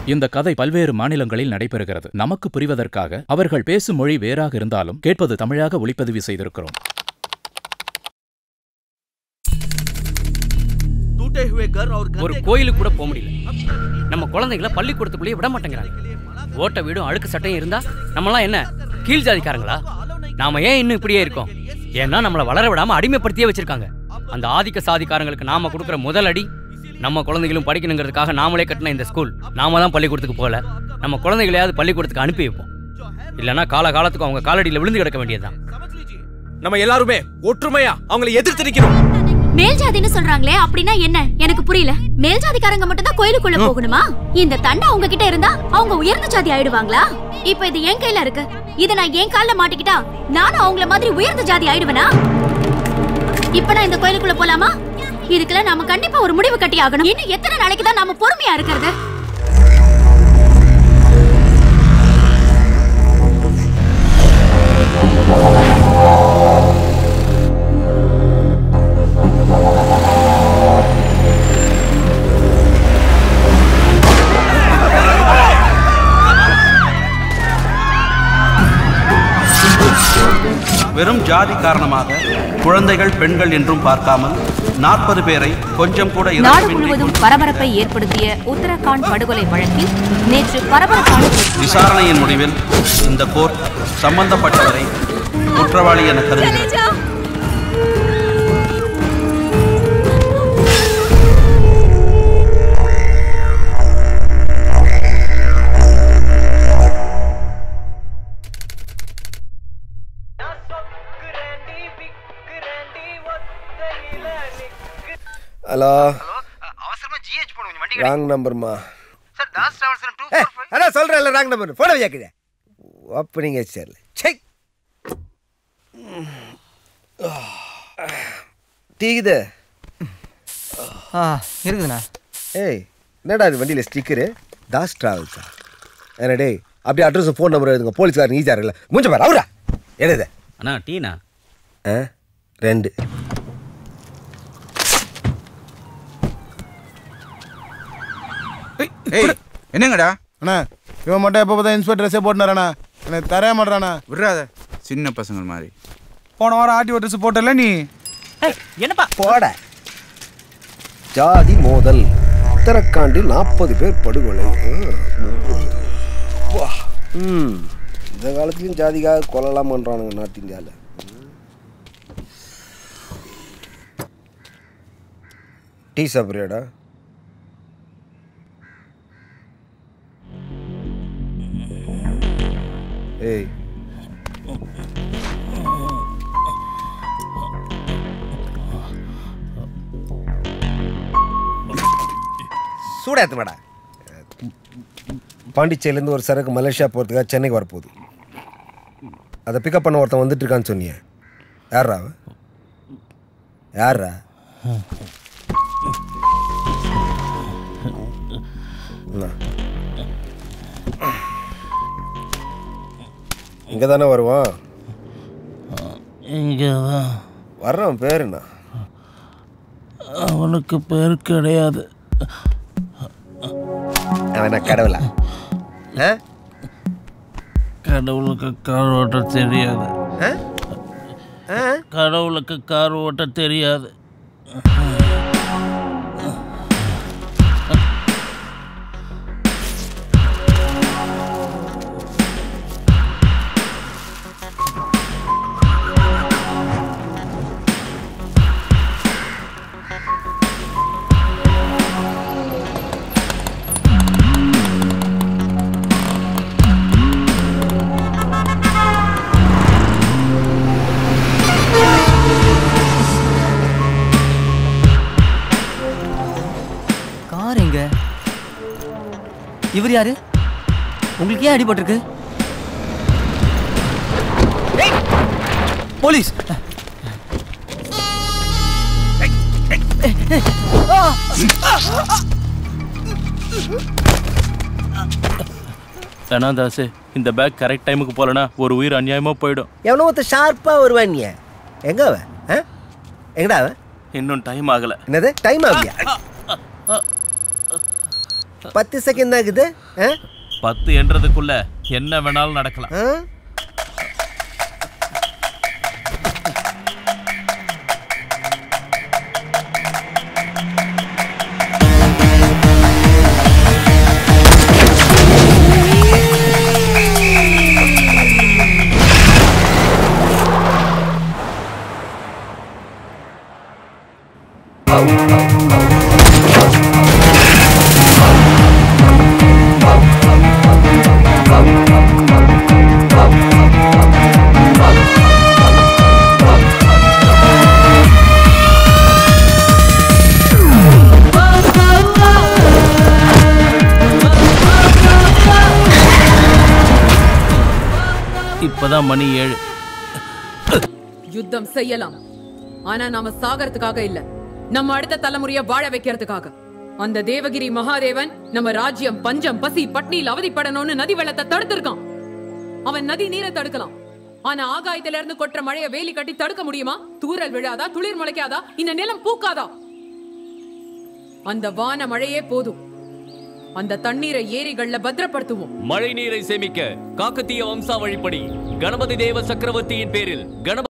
இந்த கதை பல்வேறு மாநிலங்களில் நடைபெறுகிறது நமக்கு புரிவதற்காக அவர்கள் பேசும் மொழி வேறாக இருந்தாலும் கேட்பது தமிழாக ஒளிப்பதிவு செய்திருக்கிறோம் टूटे हुए घर और ஒரு கோயிலுக்கு கூட போக முடியல நம்ம குழந்தைங்கள பள்ளிக்கூடத்துக்குள்ளேயே விட மாட்டேங்கிறாங்க ஓட்ட வீடும் அழுக்கு சட்டையும் இருந்தா நம்மலாம் என்ன கீழ் ஜாதிக்காரங்களா நாம ஏன் இன்னும் இப்படியே இருக்கோம் ஏன்னா நம்மளை வளர விடாம அடிமைப்படுத்தியே வச்சிருக்காங்க அந்த ஆதிக்க சாதிக்காரங்களுக்கு நாம கொடுக்குற முதல் அடி நம்ம குழந்தைகளும் படிக்கணுங்கிறதுக்காக நாமளே கட்டின இந்த ஸ்கூல் நாம தான் பள்ளிக்கூடத்துக்கு போகல நம்ம குழந்தைகளையாவது பள்ளிக்கூடத்துக்கு அனுப்பி வைப்போம் இல்லைன்னா கால காலத்துக்கு அவங்க காலடியில் விழுந்து கிடக்க வேண்டியதுதான் நம்ம எல்லாருமே ஒற்றுமையா அவங்களை எதிர்த்து நிக்கிறோம் மேல் ஜாதின்னு சொல்றாங்களே அப்படின்னா என்ன எனக்கு புரியல மேல் ஜாதிக்காரங்க மட்டும் தான் கோயிலுக்குள்ள போகணுமா இந்த தண்டை அவங்க கிட்ட இருந்தா அவங்க உயர்ந்த ஜாதி ஆயிடுவாங்களா இப்ப இது என் கையில இருக்கு இத நான் என் கால்ல மாட்டிக்கிட்டா நானும் அவங்கள மாதிரி உயர்ந்த ஜாதி ஆயிடுவேனா இப்ப நான் இந்த கோயிலுக்குள்ள போலாமா இதுக்கெல்லாம் நாம கண்டிப்பா ஒரு முடிவு கட்டி ஆகணும் இன்னும் எத்தனை நாளைக்கு தான் நாம பொறுமையா இருக்கிறது வெறும் ஜாதி காரணமாக குழந்தைகள் பெண்கள் என்றும் பார்க்காமல் நாற்பது பேரை கொஞ்சம் கூட நாடு இரக்கமின்றி முழுவதும் பரபரப்பை ஏற்படுத்திய உத்தரகாண்ட் படுகொலை வழக்கில் நேற்று பரபரப்பான விசாரணையின் முடிவில் இந்த கோர்ட் சம்பந்தப்பட்டவரை குற்றவாளி என கருதுகிறது ஹலோ ராங் நம்பர்மா அதான் சொல்கிறேன்ல ராங் நம்பர் ஃபோனை வையாக்குது ஓப்பனிங் சரில சை டீக்குது ஆ இருக்குதுண்ணா ஏய் என்னடா இது வண்டியில் ஸ்டிக்கரு தாஸ் ட்ராவல்ஸா என்ன டேய் அப்படியே அட்ரஸ் ஃபோன் நம்பர் எழுதுங்க போலீஸ்காரன் ஈஸியாக இல்லை மூஞ்ச பாரு அவரா எழுத அண்ணா டீனா ஆ ரெண்டு ஏய் என்னங்கடா அண்ணா இவன் மட்டும் எப்போ பார்த்தா இன்ஸ்பெக்டர் ட்ரெஸ்ஸே போட்டுனாராண்ணா எனக்கு தரைய மாட்டானா விட்றாத சின்ன பசங்க மாதிரி போன வாரம் ஆர்டிஓ ட்ரெஸ் போட்டல நீ என்னப்பா போட ஜாதி மோதல் உத்தரகாண்டில் நாற்பது பேர் படுகொலை வா. ம் இந்த காலத்துலையும் ஜாதிக்காக கொல்லலாம் பண்ணுறானுங்க நார்த் இந்தியாவில் டீ சாப்பிட்றியாடா ஏய் சூடாத்து மேடா பாண்டிச்சேரியிலேருந்து ஒரு சரக்கு மலேசியா போகிறதுக்காக சென்னைக்கு வரப்போகுது அதை பிக்கப் பண்ண ஒருத்தன் வந்துட்டு இருக்கான்னு சொன்னியே யாரா அவன் யாரா இங்கே தானே வருவான் இங்கே தான் வர்றவன் பேர் என்ன அவனுக்கு பேர் கிடையாது அவன் என்ன கடவுளா ஆ கடவுளுக்கு கார் ஓட்ட தெரியாது ஆ? ஆ? கடவுளுக்கு கார் ஓட்ட தெரியாது கார் எங்க இவர் யாரு உங்களுக்கு ஏன் அடிபட்டிருக்கு போலீஸ் தனாதாசு இந்த பேக் கரெக்ட் டைமுக்கு போகலனா ஒரு உயிர் அநியாயமாக போயிடும் எவனோ ஒருத்தன் ஷார்ப்பாக வருவான் நீ எங்க அவன் ஆ எங்கடா அவன் இன்னும் டைம் ஆகலை என்னது டைம் ஆகுயா பத்து செகண்ட் தான் இருக்குது ஆ? பத்து என்றதுக்குள்ள என்ன வேணாலும் நடக்கலாம் ஆ? இப்பதான் மணி ஏழு யுத்தம் செய்யலாம் ஆனா நாம சாகறதுக்காக இல்ல நம்ம அடுத்த தலைமுறைய வாழ வைக்கிறதுக்காக அந்த தேவகிரி மகாதேவன் நம்ம ராஜ்யம் பஞ்சம் பசி பட்னியில் அவதிப்படணும்னு நதி வெள்ளத்தை தடுத்திருக்கான் அவன் நதி நீரை தடுக்கலாம் ஆனா ஆகாயத்துல இருந்து கொட்டுற மழைய வேலி கட்டி தடுக்க முடியுமா தூரல் விழாதா துளிர் முளைக்காதா இந்த நிலம் பூக்காதா அந்த வான மழையே போதும் அந்த தண்ணீரை ஏரிகள்ல பத்திரப்படுத்துவோம் மழை நீரை சேமிக்க காக்கத்திய வம்சாவழிப்படி கணபதி தேவ சக்கரவர்த்தியின் பேரில் கணபதி